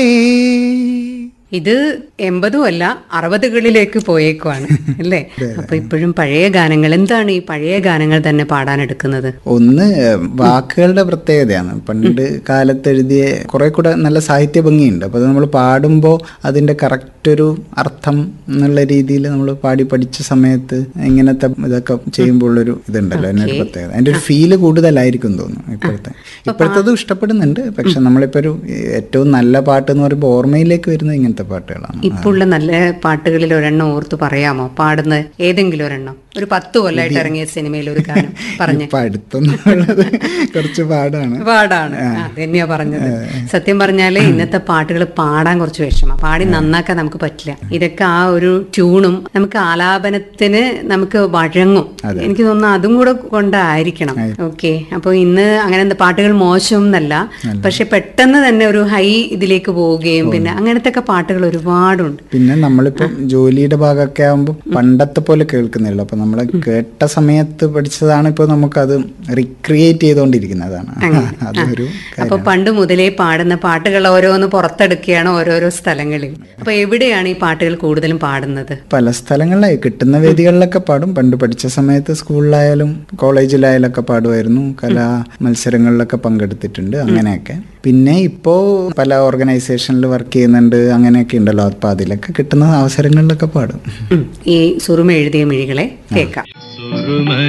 ഇത് എൺപതും അല്ല അറുപതുകളിലേക്ക് പോയേക്കുവാണ് അല്ലേ അപ്പൊ ഇപ്പോഴും പഴയ ഗാനങ്ങൾ എന്താണ് ഈ പഴയ ഗാനങ്ങൾ തന്നെ പാടാനെടുക്കുന്നത് ഒന്ന് വാക്കുകളുടെ പ്രത്യേകതയാണ് പണ്ട് കാലത്ത് എഴുതിയ കുറെ കൂടെ നല്ല സാഹിത്യ ഭംഗിയുണ്ട് അപ്പോൾ അത് നമ്മൾ പാടുമ്പോൾ അതിൻ്റെ കറക്റ്റ് ഒരു അർത്ഥം എന്നുള്ള രീതിയിൽ നമ്മൾ പാടി പഠിച്ച സമയത്ത് ഇങ്ങനത്തെ ഇതൊക്കെ ചെയ്യുമ്പോൾ ഉള്ളൊരു ഇതുണ്ടല്ലോ അതിനൊരു പ്രത്യേകത അതിൻ്റെ ഒരു ഫീല് കൂടുതലായിരിക്കും തോന്നുന്നു ഇപ്പോഴത്തെ ഇപ്പോഴത്തതും ഇഷ്ടപ്പെടുന്നുണ്ട് പക്ഷെ നമ്മളിപ്പോൾ ഒരു ഏറ്റവും നല്ല പാട്ട് എന്ന് പറയുമ്പോൾ ഓർമ്മയിലേക്ക് വരുന്നത് ഇങ്ങനത്തെ പാട്ടുകളാണ് ഇപ്പൊ ഉള്ള നല്ല പാട്ടുകളിൽ ഒരെണ്ണം ഓർത്ത് പറയാമോ പാടുന്ന ഏതെങ്കിലും ഒരെണ്ണം ഒരു പത്ത് കൊല്ലമായിട്ട് ഇറങ്ങിയ സിനിമയിൽ ഒരു ഗാനം പറഞ്ഞ് ഇപ്പം അടുത്തൊന്നുള്ളത് കുറച്ച് പാടാണ് പാടാണ് അത് തന്നെയാ പറഞ്ഞത് സത്യം പറഞ്ഞാല് ഇന്നത്തെ പാട്ടുകൾ പാടാൻ കുറച്ച് വിഷമം പാടി നന്നാക്കാൻ നമുക്ക് പറ്റില്ല ഇതൊക്കെ ആ ഒരു ട്യൂണും നമുക്ക് ആലാപനത്തിന് നമുക്ക് വഴങ്ങും എനിക്ക് തോന്നുന്നു അതും കൂടെ കൊണ്ടായിരിക്കണം ഓക്കെ അപ്പൊ ഇന്ന് അങ്ങനെ എന്താ പാട്ടുകൾ മോശം എന്നല്ല പക്ഷെ പെട്ടെന്ന് തന്നെ ഒരു ഹൈ ഇതിലേക്ക് പോവുകയും പിന്നെ അങ്ങനത്തെ ഒക്കെ പാട്ടുകൾ ഒരുപാടുണ്ട് പിന്നെ നമ്മളിപ്പം ജോലിയുടെ ഭാഗമൊക്കെ ആകുമ്പോൾ പണ്ടത്തെ പോലെ കേൾക്കുന്നില്ല അപ്പൊ നമ്മൾ കേട്ട സമയത്ത് പഠിച്ചതാണ് ഇപ്പോൾ നമുക്കത് റിക്രിയേറ്റ് ചെയ്തുകൊണ്ടിരിക്കുന്നതാണ് അതൊരു അപ്പൊ പണ്ട് മുതലേ പാടുന്ന പാട്ടുകൾ ഓരോന്ന് പുറത്തെടുക്കുകയാണ് ഓരോരോ സ്ഥലങ്ങളിൽ അപ്പൊ എവിടെയാണ് ഈ പാട്ടുകൾ കൂടുതലും പാടുന്നത് പല സ്ഥലങ്ങളിലായി കിട്ടുന്ന വേദികളിലൊക്കെ പാടും പണ്ട് പഠിച്ച സമയത്ത് സ്കൂളിലായാലും കോളേജിലായാലും ഒക്കെ പാടുമായിരുന്നു കലാ മത്സരങ്ങളിലൊക്കെ പങ്കെടുത്തിട്ടുണ്ട് അങ്ങനെയൊക്കെ പിന്നെ ഇപ്പോൾ പല ഓർഗനൈസേഷനിൽ വർക്ക് ചെയ്യുന്നുണ്ട് അങ്ങനെയൊക്കെ ഉണ്ടല്ലോ അപ്പൊ അതിലൊക്കെ കിട്ടുന്ന അവസരങ്ങളിലൊക്കെ പാടും ഉം. ഈ സുറുമ എഴുതിയ മിഴികളെ കേൾക്കാം സുറുമ